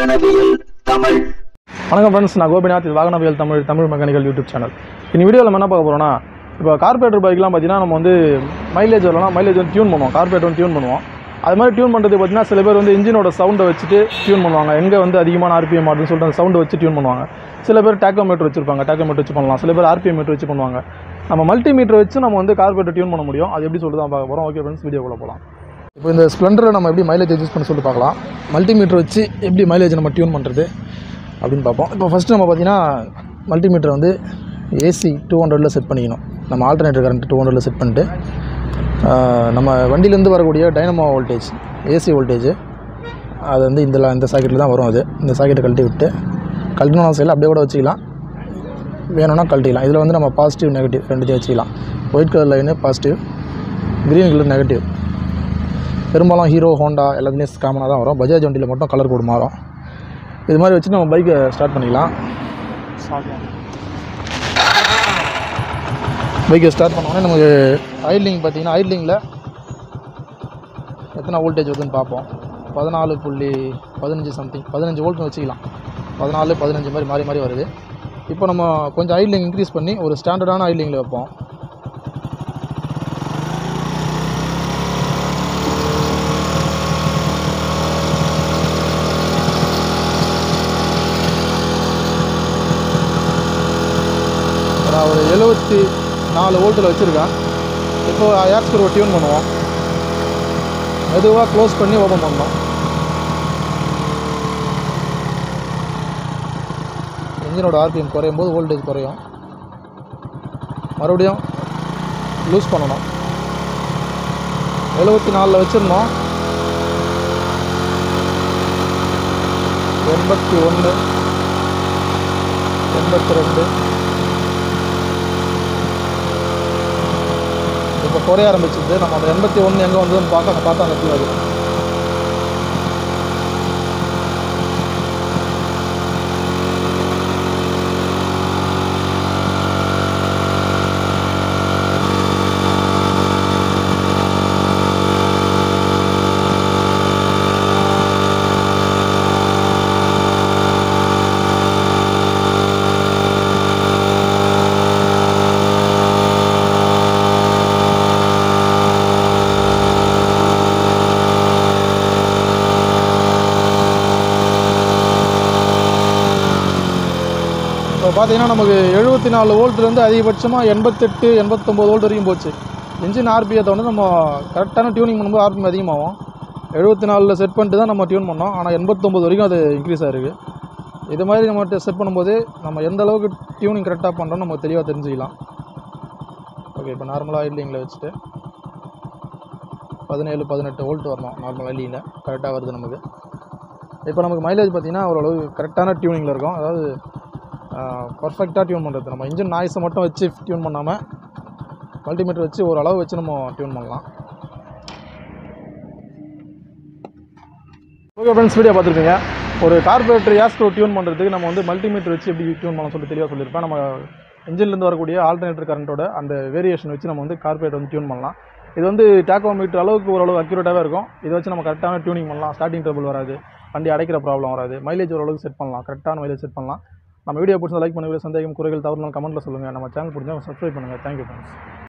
வாகனவியல் தமிழ் வணக்கம் ஃப்ரெண்ட்ஸ் நான் கோபிநாத் இது வாகனவியல் Tamil Tamil mechanical YouTube channel இந்த வீடியோவில் நம்ம என்ன பார்க்க போகிறோம்னா இப்போ கார்பரேட்டர் பைக்லாம் பார்த்தீங்கன்னா நம்ம வந்து மைலேஜ் வரலாம் மைலேஜ் வந்து டியூன் பண்ணுவோம் கார்பரேட்டர் வந்து டியூன் பண்ணுவோம் அது மாதிரி டியூன் பண்ணுறது பார்த்தீங்கன்னா சில பேர் வந்து இன்ஜினோட சவுண்டை வச்சுட்டு டியூன் பண்ணுவாங்க எங்கே வந்து அதிகமான ஆர்பிஎம் ஆகுதுன்னு சொல்லிட்டு அந்த சவுண்டை வச்சு டியூன் பண்ணுவாங்க சில பேர் டேக்கோமீட்டர் வச்சிருப்பாங்க டேக்கோமீட்டர் வச்சு பண்ணலாம் சில பேர் ஆர்பிஎம் மீட்டர் வச்சு பண்ணுவாங்க நம்ம மல்டிமீட்டர் வச்சு நம்ம வந்து கார்பரேட்டர் டியூன் பண்ண முடியும் அது எப்படி சொல்லிட்டு தான் பார்க்க போகிறோம் ஓகே ஃப்ரெண்ட்ஸ் வீடியோக்குள்ள போகலாம் இப்போ இந்த ஸ்ப்ளெண்டரை நம்ம எப்படி மைலேஜ் அட்ஜஸ்ட் பண்ண சொல்லிட்டு பார்க்கலாம் மல்டிமீட்டர் வச்சு எப்படி மைலேஜ் நம்ம டியூன் பண்ணுறது அப்படின்னு பார்ப்போம் இப்போ ஃபஸ்ட்டு நம்ம பார்த்தீங்கன்னா மல்டிமீட்டர் வந்து ஏசி டூ ஹண்ட்ரடில் செட் பண்ணிக்கணும் நம்ம ஆல்டர்னேட்டர் கரண்ட் டூ ஹண்ட்ரடில் செட் பண்ணிட்டு ஆஹ், நம்ம வண்டியிலேருந்து வரக்கூடிய டைனமோ வோல்டேஜ் ஏசி வோல்டேஜ் அது வந்து இந்த இந்த சாக்கெட்டில் தான் வரும் அது இந்த சாக்கெட்டை கழட்டி விட்டு கழட்டணும் சைடில் அப்படியே கூட வச்சுக்கலாம் வேணும்னா கழட்டிக்கலாம் இதில் வந்து நம்ம பாசிட்டிவ் நெகட்டிவ் ரெண்டுத்தையும் வச்சுக்கலாம் white colour line positive green colour negative பெரும்பாலும் ஹீரோ ஹோண்டா எல்லாத்துலேயும் காமனாக தான் வரும் பஜாஜ் வண்டியில் மட்டும் கலர் கோடு மாறும் இது மாதிரி வச்சு நம்ம பைக்கை ஸ்டார்ட் பண்ணிக்கலாம் பைக்கை ஸ்டார்ட் பண்ணோன்னே நமக்கு ஐட்லிங் பார்த்தீங்கன்னா ஐட்லிங்கில் எத்தனை வோல்டேஜ் வருதுன்னு பார்ப்போம் பதினாலு புள்ளி பதினஞ்சு சம்திங் பதினஞ்சு வோல்ட்னு வச்சுக்கலாம் பதினாலு பதினஞ்சு மாதிரி மாறி மாறி வருது இப்போ நம்ம கொஞ்சம் ஐட்லிங் இன்க்ரீஸ் பண்ணி ஒரு ஸ்டாண்டர்டான ஐட்லிங்கில் வைப்போம் நான் ஒரு எழுபத்தி நாலு வோல்ட்டில் வச்சுருக்கேன் இப்போ ஏர் ஸ்க்ரூ டியூன் பண்ணுவோம் மெதுவாக க்ளோஸ் பண்ணி ஓப்பன் பண்ணோம் இன்ஜினோட ஆர்பிஎம் குறையும் போது வோல்டேஜ் குறையும் மறுபடியும் லூஸ் பண்ணணும் எழுபத்தி நாலில் வச்சுருந்தோம் எண்பத்தி ஒன்று எண்பத்தி ரெண்டு இப்போ குறைய ஆரம்பிச்சிது நம்ம அந்த எண்பத்தி ஒன்று எங்கே வந்ததுன்னு பார்க்க அந்த பார்த்தா அந்த இடத்துல வருது இப்போ பார்த்தீங்கன்னா நமக்கு எழுபத்தி நாலு வோல்ட்லேருந்து அதிகபட்சமாக எண்பத்தெட்டு எண்பத்தொம்போது வோல்ட் வரைக்கும் போச்சு இன்ஜின் ஆர்பிஎத்தை வந்து நம்ம கரெக்டான டியூனிங் பண்ணும்போது ஆர்பிஎம் அதிகமாகும் எழுபத்தி நாலில் செட் பண்ணிட்டு தான் நம்ம டியூன் பண்ணோம் ஆனால் எண்பத்தொம்போது வரைக்கும் அது இன்க்ரீஸ் ஆகிருக்கு இது மாதிரி நம்ம செட் பண்ணும்போது நம்ம எந்த அளவுக்கு டியூனிங் கரெக்டாக பண்ணுறோம் நம்ம தெளிவாக தெரிஞ்சுக்கலாம் ஓகே இப்போ நார்மலாக ஐட்லிங்கில் வச்சுட்டு பதினேழு பதினெட்டு வோல்ட் வரணும் நார்மல் ஐட்லிங்கில் கரெக்டாக வருது நமக்கு இப்போ நமக்கு மைலேஜ் பார்த்தீங்கன்னா ஓரளவு கரெக்டான டியூனிங்கில் இருக்கும் அதாவது பர்ஃபெக்டாக டியூன் பண்ணுறது நம்ம இன்ஜின் நாய்ஸை மட்டும் வச்சு டியூன் பண்ணாமல் மல்டிமீட்டர் வச்சு ஒரு அளவு வச்சு நம்ம டியூன் பண்ணலாம் ஓகே ஃப்ரெண்ட்ஸ் வீடியோ பார்த்துருப்பீங்க ஒரு கார்பரேட்டர் ஏஸ்ட்ரோ டியூன் பண்ணுறதுக்கு நம்ம வந்து மல்டிமீட்டர் வச்சு எப்படி டியூன் பண்ண சொல்லி தெளிவாக சொல்லியிருப்பேன் நம்ம இன்ஜின்லேருந்து வரக்கூடிய ஆல்டர்னேட்டர் கரண்ட்டோட அந்த வேரியேஷன் வச்சு நம்ம வந்து கார்பரேட்டர் வந்து டியூன் பண்ணலாம் இது வந்து டேக்கோமீட்டர் அளவுக்கு ஓரளவு அக்யூரேட்டாகவே இருக்கும் இதை வச்சு நம்ம கரெக்டான டியூனிங் பண்ணலாம் ஸ்டார்டிங் ட்ரபிள் வராது வண்டி அடைக்கிற ப்ராப்ளம் வராது மைலேஜ் ஓரளவுக்கு செட் பண்ணலாம் கரெக்டான மைலேஜ் செட் பண்ணலாம் நம்ம வீடியோ பிடிச்சா லைக் பண்ணுங்கள் சந்தேகம் குறைகள் தவறுனாலும் கமெண்ட்டில் சொல்லுங்கள் நம்ம சேனல் பிடிச்சா சப்ஸ்கிரைப் பண்ணுங்கள் தேங்க்யூ ஃப்ரெண்ட்ஸ்